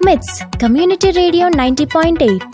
మిట్స్ community radio ninety point eight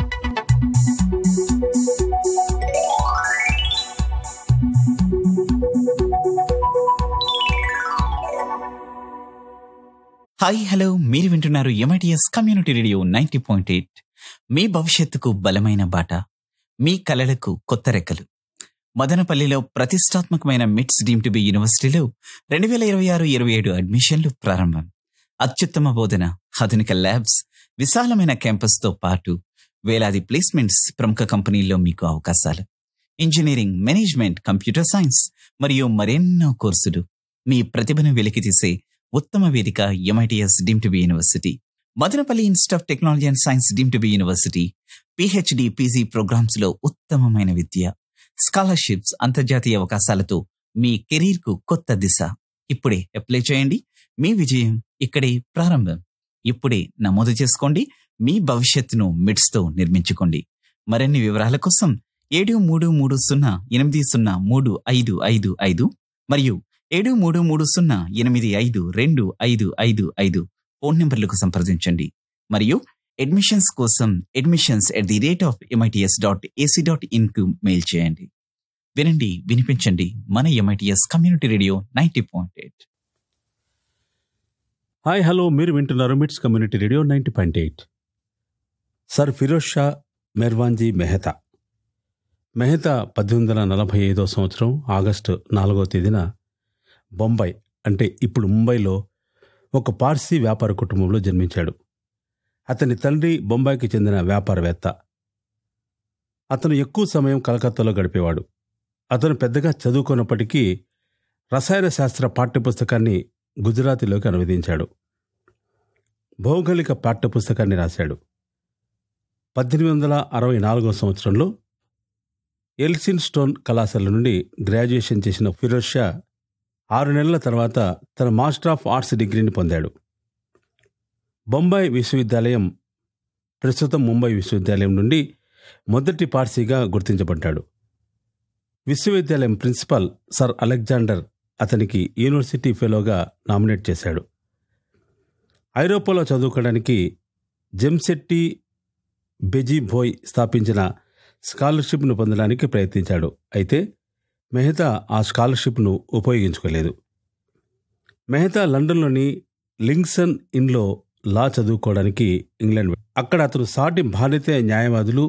hi hello మీరు వింటున్నారు MITS community radio ninety point eight మీ భవిష్యత్తుకు బలమైన బాట మీ కలలకు కొత్త రెక్కలు మదనపల్లిలో ప్రతిష్టాత్మకమైన మిట్స్ డీమ్ టు బి యూనివర్సిటీలో రెండు వేల ఇరవై ఆరు ఇరవై ఏడు అడ్మిషన్లు ప్రారంభం అత్యుత్తమ బోధన ఆధునిక ల్యాబ్స్ విశాలమైన క్యాంపస్తో పాటు వేలాది ప్లేస్మెంట్స్ ప్రముఖ కంపెనీల్లో మీకు అవకాశాలు ఇంజనీరింగ్ మేనేజ్మెంట్ కంప్యూటర్ సైన్స్ మరియు మరెన్నో కోర్సులు మీ ప్రతిభను వెలికితీసే ఉత్తమ వేదిక MITS deemed to be university Madanapalle institute of technology and science deemed to be university PhD PG programs లో ఉత్తమమైన విద్య స్కాలర్షిప్స్ అంతర్జాతీయ అవకాశాలతో మీ కెరీర్ కు కొత్త దిశ ఇప్పుడే అప్లై చేయండి మీ విజయం ఇక్కడే ప్రారంభం ఇప్పుడే నమోదు చేసుకోండి మీ భవిష్యత్తును మిడ్స్ తో నిర్మించుకోండి మరిన్ని వివరాల కోసం ఏడు మూడు మూడు సున్నా ఎనిమిది సున్నా మూడు ఐదు ఐదు ఐదు మరియు ఏడు మూడు మూడు సున్నా ఎనిమిది ఐదు రెండు ఐదు ఐదు ఐదు ఫోన్ నంబర్లకు సంప్రదించండి మరియు అడ్మిషన్స్ కోసం admissions at the rate of MITS dot AC dot in కు మెయిల్ చేయండి వినండి వినిపించండి మన MITS community radio ninety point eight hi hello మీరు వింటున్నారు MITS community radio ninety point eight sir Feroze Shah Merwanji Mehta Mehta పద్దెనిమిది వందల నలభై ఐదో సంవత్సరం ఆగస్టు నాలుగో తేదీన బొంబాయి అంటే ఇప్పుడు ముంబైలో ఒక పార్సీ వ్యాపార కుటుంబంలో జన్మించాడు అతని తండ్రి బొంబాయికి చెందిన వ్యాపారవేత్త అతను ఎక్కువ సమయం కలకత్తాలో గడిపేవాడు అతను పెద్దగా చదువుకున్నప్పటికీ రసాయన శాస్త్ర పాఠ్యపుస్తకాన్ని గుజరాతీలోకి అనువదించాడు భౌగోళిక పాఠ్యపుస్తకాన్ని రాశాడు పద్దెనిమిది వందల అరవై నాలుగో సంవత్సరంలో ఎల్సిన్ స్టోన్ కళాశాల నుండి గ్రాడ్యుయేషన్ చేసిన ఫిరోజ్ షా ఆరు నెలల తర్వాత తన మాస్టర్ ఆఫ్ ఆర్ట్స్ డిగ్రీని పొందాడు బొంబాయి విశ్వవిద్యాలయం ప్రస్తుతం ముంబై విశ్వవిద్యాలయం నుండి మొదటి పార్సీగా గుర్తించబడ్డాడు విశ్వవిద్యాలయం ప్రిన్సిపాల్ సర్ అలెగ్జాండర్ అతనికి యూనివర్సిటీ ఫెలోగా నామినేట్ చేశాడు ఐరోపాలో చదువుకోవడానికి జెమ్సెట్టి బెజీభోయ్ స్థాపించిన స్కాలర్షిప్ను పొందడానికి ప్రయత్నించాడు అయితే మెహతా ఆ స్కాలర్షిప్ను ఉపయోగించుకోలేదు మెహతా లండన్లోని లింక్సన్ ఇన్లో లా చదువుకోవడానికి ఇంగ్లాండ్ వె- అక్కడ అతను సాటి భారతీయ న్యాయవాదులు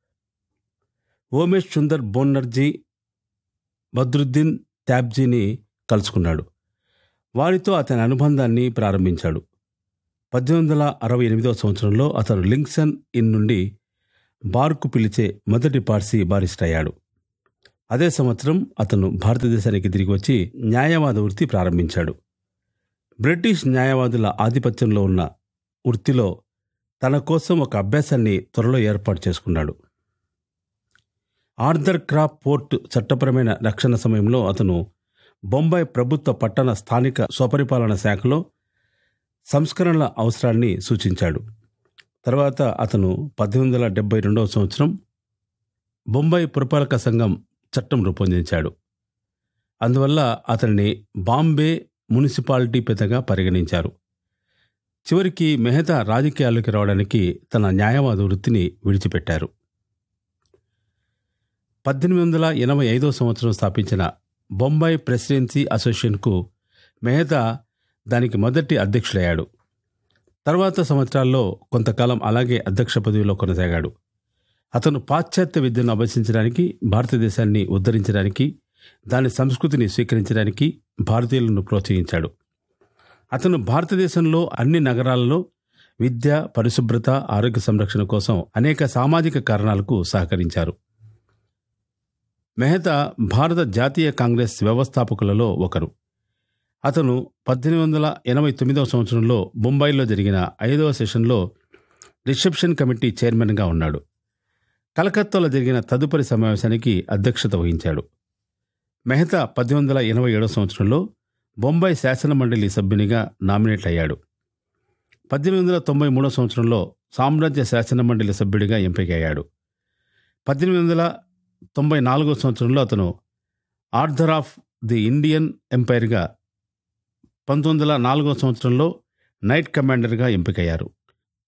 ఓమేష్ సుందర్ బోన్నర్జీ బద్రుద్దీన్ ట్యాబ్జీని కలుసుకున్నాడు వారితో అతని అనుబంధాన్ని ప్రారంభించాడు పద్దెనిమిది వందల అరవై ఎనిమిదవ సంవత్సరంలో అతను లింక్సన్ ఇన్ నుండి బార్కు పిలిచే మొదటి పార్సీ బారిస్ట్ అయ్యాడు అదే సంవత్సరం అతను భారతదేశానికి తిరిగి వచ్చి న్యాయవాద వృత్తి ప్రారంభించాడు బ్రిటిష్ న్యాయవాదుల ఆధిపత్యంలో ఉన్న వృత్తిలో తన కోసం ఒక అభ్యాసాన్ని త్వరలో ఏర్పాటు చేసుకున్నాడు ఆర్థర్ క్రాప్ పోర్ట్ చట్టపరమైన రక్షణ సమయంలో అతను బొంబాయి ప్రభుత్వ పట్టణ స్థానిక స్వపరిపాలన శాఖలో సంస్కరణల అవసరాన్ని సూచించాడు తర్వాత అతను పద్దెనిమిది వందల డెబ్బై రెండవ సంవత్సరం బొంబాయి పురపాలక సంఘం చట్టం రూపొందించాడు అందువల్ల అతన్ని బాంబే మున్సిపాలిటీ పెద్దగా పరిగణించారు చివరికి మెహతా రాజకీయాల్లోకి రావడానికి తన న్యాయవాద వృత్తిని విడిచిపెట్టారు పద్దెనిమిది వందల ఎనభై ఐదో సంవత్సరం స్థాపించిన బొంబాయి ప్రెసిడెన్సీ అసోసియేషన్కు మెహతా దానికి మొదటి అధ్యక్షుడయ్యాడు తర్వాత సంవత్సరాల్లో కొంతకాలం అలాగే అధ్యక్ష పదవిలో కొనసాగాడు అతను పాశ్చాత్య విద్యను అభ్యసించడానికి భారతదేశాన్ని ఉద్ధరించడానికి దాని సంస్కృతిని స్వీకరించడానికి భారతీయులను ప్రోత్సహించాడు అతను భారతదేశంలో అన్ని నగరాలలో విద్య పరిశుభ్రత ఆరోగ్య సంరక్షణ కోసం అనేక సామాజిక కారణాలకు సహకరించారు మెహతా భారత జాతీయ కాంగ్రెస్ వ్యవస్థాపకులలో ఒకరు అతను పద్దెనిమిది వందల ఎనభై తొమ్మిదవ సంవత్సరంలో బొంబాయిలో జరిగిన ఐదవ సెషన్లో రిసెప్షన్ కమిటీ చైర్మన్గా ఉన్నాడు కలకత్తాలో జరిగిన తదుపరి సమావేశానికి అధ్యక్షత వహించాడు మెహతా పద్దెనిమిది వందల ఎనభై ఏడవ సంవత్సరంలో బొంబాయి శాసనమండలి సభ్యునిగా నామినేట్ అయ్యాడు పద్దెనిమిది వందల తొంభై మూడవ సంవత్సరంలో సామ్రాజ్య శాసనమండలి సభ్యుడిగా ఎంపికయ్యాడు పద్దెనిమిది వందల తొంభై నాలుగో సంవత్సరంలో అతను ఆర్థర్ ఆఫ్ ది ఇండియన్ ఎంపైర్గా పంతొమ్మిది వందల నాలుగో సంవత్సరంలో నైట్ కమాండర్గా ఎంపికయ్యారు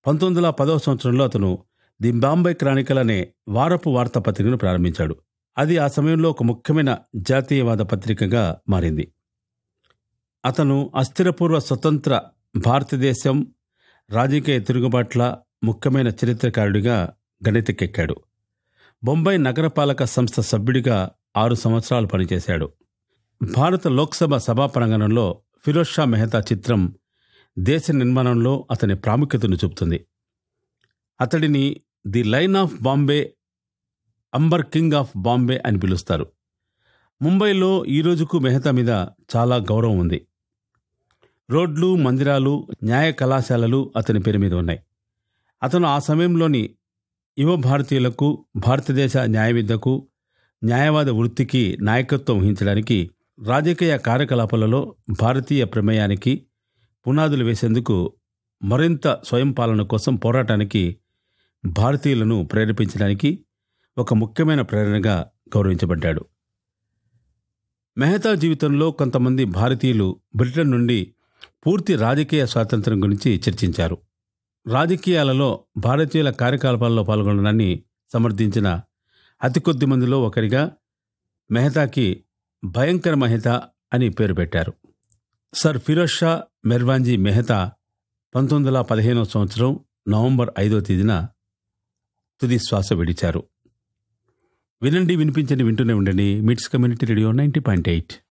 పంతొమ్మిది వందల పదవ సంవత్సరంలో అతను ది బాంబే క్రానికల్ అనే వారపు వార్తాపత్రికను ప్రారంభించాడు అది ఆ సమయంలో ఒక ముఖ్యమైన జాతీయవాద పత్రికగా మారింది అతను అస్థిరపూర్వ స్వతంత్ర భారతదేశం రాజకీయ తిరుగుబాట్ల ముఖ్యమైన చరిత్రకారుడిగా గణితకెక్కాడు బొంబాయి నగరపాలక సంస్థ సభ్యుడిగా ఆరు సంవత్సరాలు పనిచేశాడు భారత లోక్సభ సభా ప్రాంగణంలో ఫిరోజ్ షా మెహతా చిత్రం దేశ నిర్మాణంలో అతని ప్రాముఖ్యతను చూపుతుంది అతడిని the lion of Bombay amber king of Bombay అని పిలుస్తారు ముంబైలో ఈ రోజుకు మెహతా మీద చాలా గౌరవం ఉంది రోడ్లు మందిరాలు న్యాయ కళాశాలలు అతని పేరు మీద ఉన్నాయి అతను ఆ సమయంలోని యువ భారతీయులకు భారతదేశ న్యాయ విద్యకు న్యాయవాద వృత్తికి నాయకత్వం వహించడానికి రాజకీయ కార్యకలాపాలలో భారతీయ ప్రమేయానికి పునాదులు వేసేందుకు మరింత స్వయం పాలన కోసం పోరాటానికి భారతీయులను ప్రేరేపించడానికి ఒక ముఖ్యమైన ప్రేరణగా గౌరవించబడ్డాడు మెహతా జీవితంలో కొంతమంది భారతీయులు బ్రిటన్ నుండి పూర్తి రాజకీయ స్వాతంత్రం గురించి చర్చించారు రాజకీయాలలో భారతీయుల కార్యకలాపాల్లో పాల్గొనడాన్ని సమర్థించిన అతి కొద్ది మందిలో ఒకరిగా మెహతాకి భయంకర మెహతా అని పేరు పెట్టారు సర్ ఫిరోజ్ షా మెర్వాంజీ మెహతా పంతొమ్మిది వందల పదిహేనవ సంవత్సరం నవంబర్ ఐదో తేదీన తుది శ్వాస విడిచారు వినండి వినిపించండి వింటూనే ఉండండి MITS community radio ninety point eight